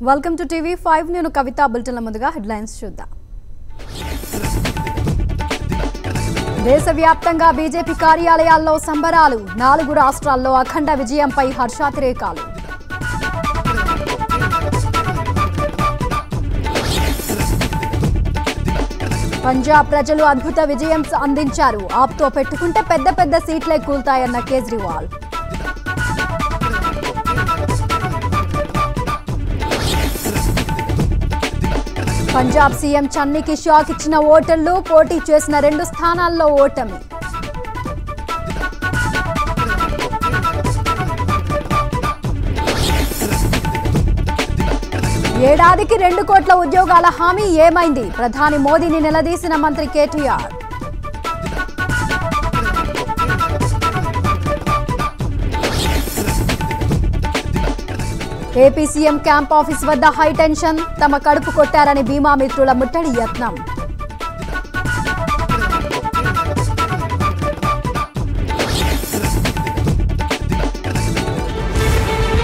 welcome to TV five నేను కవిత బులెటిన్ల ముందుగా headlines చూద్దాం దేశవ్యాప్తంగా బీజేపీ కార్యాలయాల్లో సంబరాలు నాలుగు రాష్ట్రాల్లో అఖండ విజయంపై హర్షాతిరేకాలు పంజాబ్ ప్రజలు అద్భుత విజయం అందించారు ఆప్తో పెట్టుకుంటే పెద్ద పెద్ద సీట్లే కూల్తాయన్న కేజ్రీవాల్ పంజాబ్ సీఎం చన్నీకి షాక్ ఇచ్చిన ఓటర్లు పోటీ చేసిన రెండు స్థానాల్లో ఓటమి ఏడాదికి రెండు కోట్ల ఉద్యోగాల హామీ ఏమైంది ప్రధాని మోదీని నిలదీసిన మంత్రి KTR AP CM camp office వద్ద హైటెన్షన్ తమ కడుపు కొట్టారని బీమా మిత్రుల ముట్టడి యత్నం